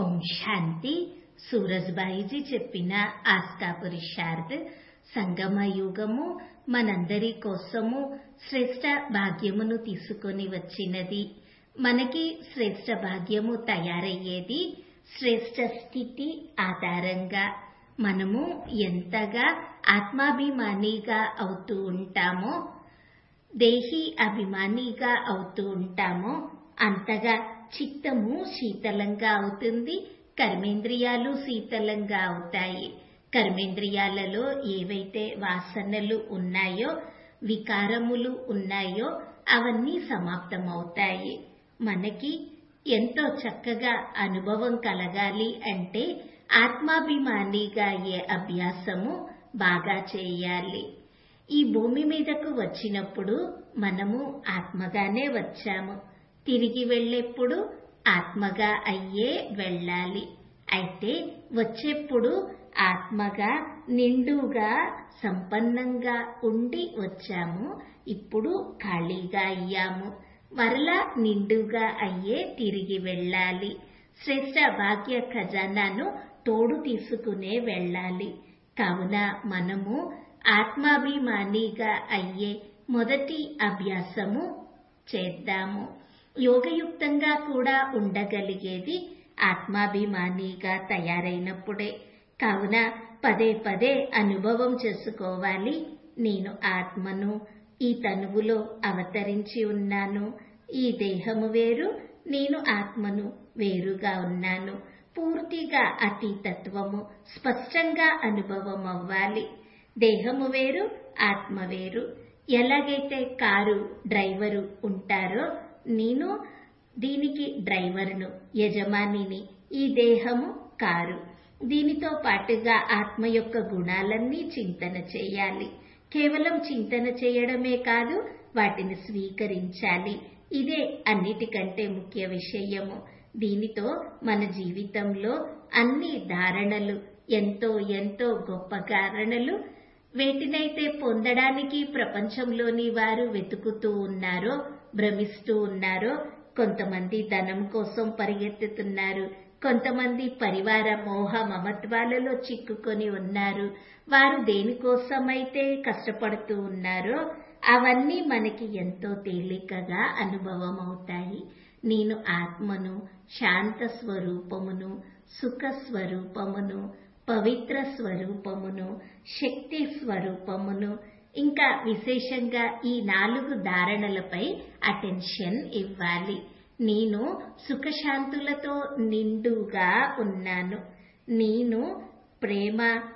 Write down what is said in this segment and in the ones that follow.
ఓం శాంతి సూరజ్బాయిజీ చెప్పిన ఆస్థా పురుషార్థ్ సంగమ యుగము మనందరి కోసము శ్రేష్ట భాగ్యమును తీసుకొని వచ్చినది మనకి శ్రేష్ట భాగ్యము తయారయ్యేది శ్రేష్ట స్థితి ఆధారంగా మనము ఎంతగా ఆత్మాభిమానిగా అవుతూ ఉంటామో దేహి అభిమానిగా అవుతూ ఉంటామో అంతగా చిత్తము శీతలంగా అవుతుంది కర్మేంద్రియాలు శీతలంగా అవుతాయి కర్మేంద్రియాలలో ఏవైతే వాసనలు ఉన్నాయో వికారములు ఉన్నాయో అవన్నీ సమాప్తమవుతాయి మనకి ఎంతో చక్కగా అనుభవం కలగాలి అంటే ఆత్మాభిమానిగా అయ్యే అభ్యాసము బాగా చేయాలి ఈ భూమి మీదకు వచ్చినప్పుడు మనము ఆత్మగానే వచ్చాము తిరిగి వెళ్ళేప్పుడు ఆత్మగా అయ్యే వెళ్ళాలి అయితే వచ్చేప్పుడు ఆత్మగా నిండుగా సంపన్నంగా ఉండి వచ్చాము ఇప్పుడు ఖాళీగా అయ్యాము మరలా నిండుగా అయ్యే తిరిగి వెళ్ళాలి శ్రేష్ట భాగ్య ఖజానాను తోడు తీసుకునే వెళ్ళాలి కావున మనము ఆత్మాభిమానిగా అయ్యే మొదటి అభ్యాసము చేద్దాము యోగయుక్తంగా కూడా ఉండగలిగేది ఆత్మాభిమానిగా తయారైనప్పుడే కావున పదే పదే అనుభవం చేసుకోవాలి నేను ఆత్మను ఈ తనువులో అవతరించి ఉన్నాను ఈ దేహము వేరు నేను ఆత్మను వేరుగా ఉన్నాను పూర్తిగా అతీతత్వము స్పష్టంగా అనుభవం అవ్వాలి దేహము వేరు ఆత్మ వేరు ఎలాగైతే కారు డ్రైవరు ఉంటారో నేను దీనికి డ్రైవర్ను యజమానిని ఈ దేహము కారు దీనితో పాటుగా ఆత్మ యొక్క గుణాలన్నీ చింతన చేయాలి కేవలం చింతన చేయడమే కాదు వాటిని స్వీకరించాలి ఇదే అన్నిటికంటే ముఖ్య విషయము దీనితో మన జీవితంలో అన్ని ధారణలు ఎంతో ఎంతో గొప్ప కారణలు వేటినైతే పొందడానికి ప్రపంచంలోని వారు వెతుకుతూ ఉన్నారో భ్రమిస్తూ ఉన్నారో కొంతమంది ధనం కోసం పరిగెత్తుతున్నారు కొంతమంది పరివార మోహ మమత్వాలలో చిక్కుకొని ఉన్నారు వారు దేనికోసమైతే కష్టపడుతూ ఉన్నారో అవన్నీ మనకి ఎంతో తేలికగా అనుభవం అవుతాయి నేను ఆత్మను శాంత స్వరూపమును సుఖ స్వరూపమును పవిత్ర స్వరూపమును శక్తి స్వరూపమును ఇంకా విశేషంగా ఈ నాలుగు ధారణలపై అటెన్షన్ ఇవ్వాలి నేను సుఖశాంతులతో నిండుగా ఉన్నాను నేను ప్రేమ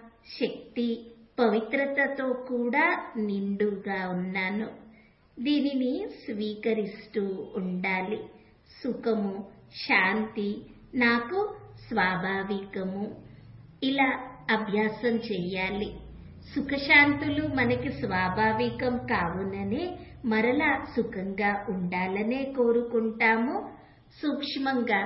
శక్తి పవిత్రతతో కూడా నిండుగా ఉన్నాను దీనిని స్వీకరిస్తూ ఉండాలి సుఖము శాంతి నాకు స్వాభావికము ఇలా అభ్యాసం చెయ్యాలి సుఖశాంతులు మనకి స్వాభావికం కావుననే మరలా సుఖంగా ఉండాలనే కోరుకుంటాము సూక్ష్మంగా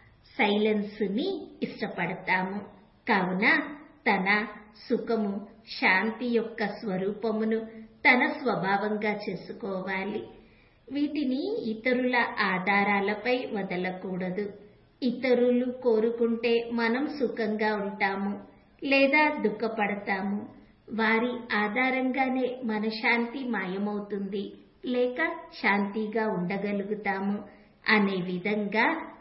సైలెన్స్ ని ఇష్టపడతాము కావున తన సుఖము శాంతి యొక్క స్వరూపమును తన స్వభావంగా చేసుకోవాలి వీటిని ఇతరుల ఆధారాలపై వదలకూడదు ఇతరులు కోరుకుంటే మనం సుఖంగా ఉంటాము లేదా దుఃఖపడతాము వారి ఆధారంగానే మన శాంతి మాయమవుతుంది లేక శాంతిగా ఉండగలుగుతాము అనే విధంగా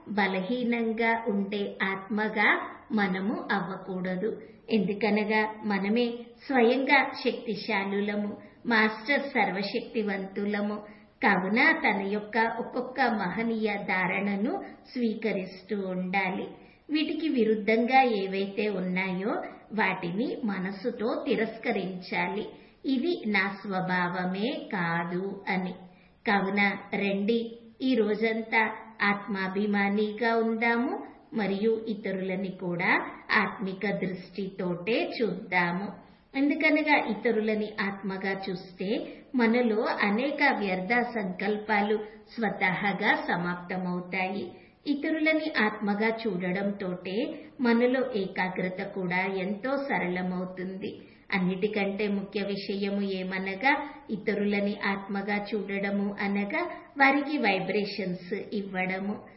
బలహీనంగా ఉండే ఆత్మగా మనము అవ్వకూడదు ఎందుకనగా మనమే స్వయంగా శక్తిశాలులము మాస్టర్ సర్వశక్తివంతులము కావున తన యొక్క ఒక్కొక్క మహనీయ ధారణను స్వీకరిస్తూ ఉండాలి వీటికి విరుద్ధంగా ఏవైతే ఉన్నాయో వాటిని మనసుతో తిరస్కరించాలి ఇది నా స్వభావమే కాదు అని కావున రండి ఈ రోజంతా ఆత్మాభిమానిగా ఉందాము మరియు ఇతరులని కూడా ఆత్మిక దృష్టితోటే చూద్దాము ఎందుకనగా ఇతరులని ఆత్మగా చూస్తే మనలో అనేక వ్యర్థ సంకల్పాలు స్వతహాగా సమాప్తమవుతాయి ఇతరులని ఆత్మగా చూడడంతోటే మనలో ఏకాగ్రత కూడా ఎంతో సరళమవుతుంది అన్నిటికంటే ముఖ్య విషయము ఏమనగా ఇతరులని ఆత్మగా చూడడము అనగా వారికి వైబ్రేషన్స్ ఇవ్వడము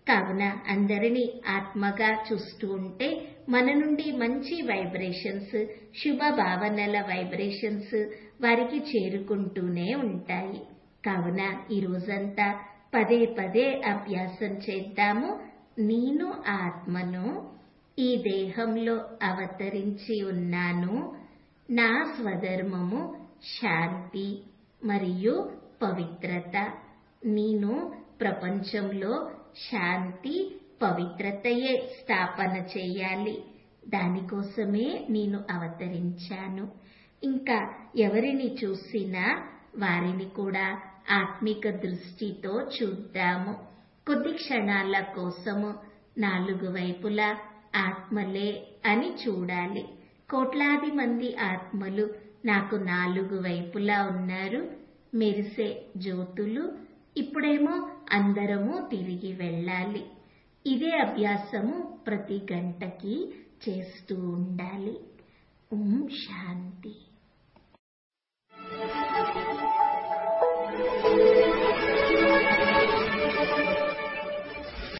కావున అందరినీ ఆత్మగా చూస్తూ ఉంటే మన నుండి మంచి వైబ్రేషన్స్ శుభ భావనల వైబ్రేషన్స్ వారికి చేరుకుంటూనే ఉంటాయి కావున ఈ రోజంతా పదే పదే అభ్యాసం చేద్దాము నేను ఆత్మను ఈ దేహంలో అవతరించి ఉన్నాను నా స్వధర్మము శాంతి మరియు పవిత్రత నేను ప్రపంచంలో శాంతి పవిత్రతయే స్థాపన చేయాలి దానికోసమే నేను అవతరించాను ఇంకా ఎవరిని చూసినా వారిని కూడా ఆత్మిక దృష్టితో చూద్దాము కొద్ది క్షణాల కోసము నాలుగు వైపులా ఆత్మలే అని చూడాలి కోట్లాది మంది ఆత్మలు నాకు నాలుగు వైపులా ఉన్నారు మెరిసే జ్యోతులు ఇప్పుడేమో అందరము తిరిగి వెళ్ళాలి ఇదే అభ్యాసము ప్రతి గంటకి చేస్తూ ఉండాలి ఓం శాంతి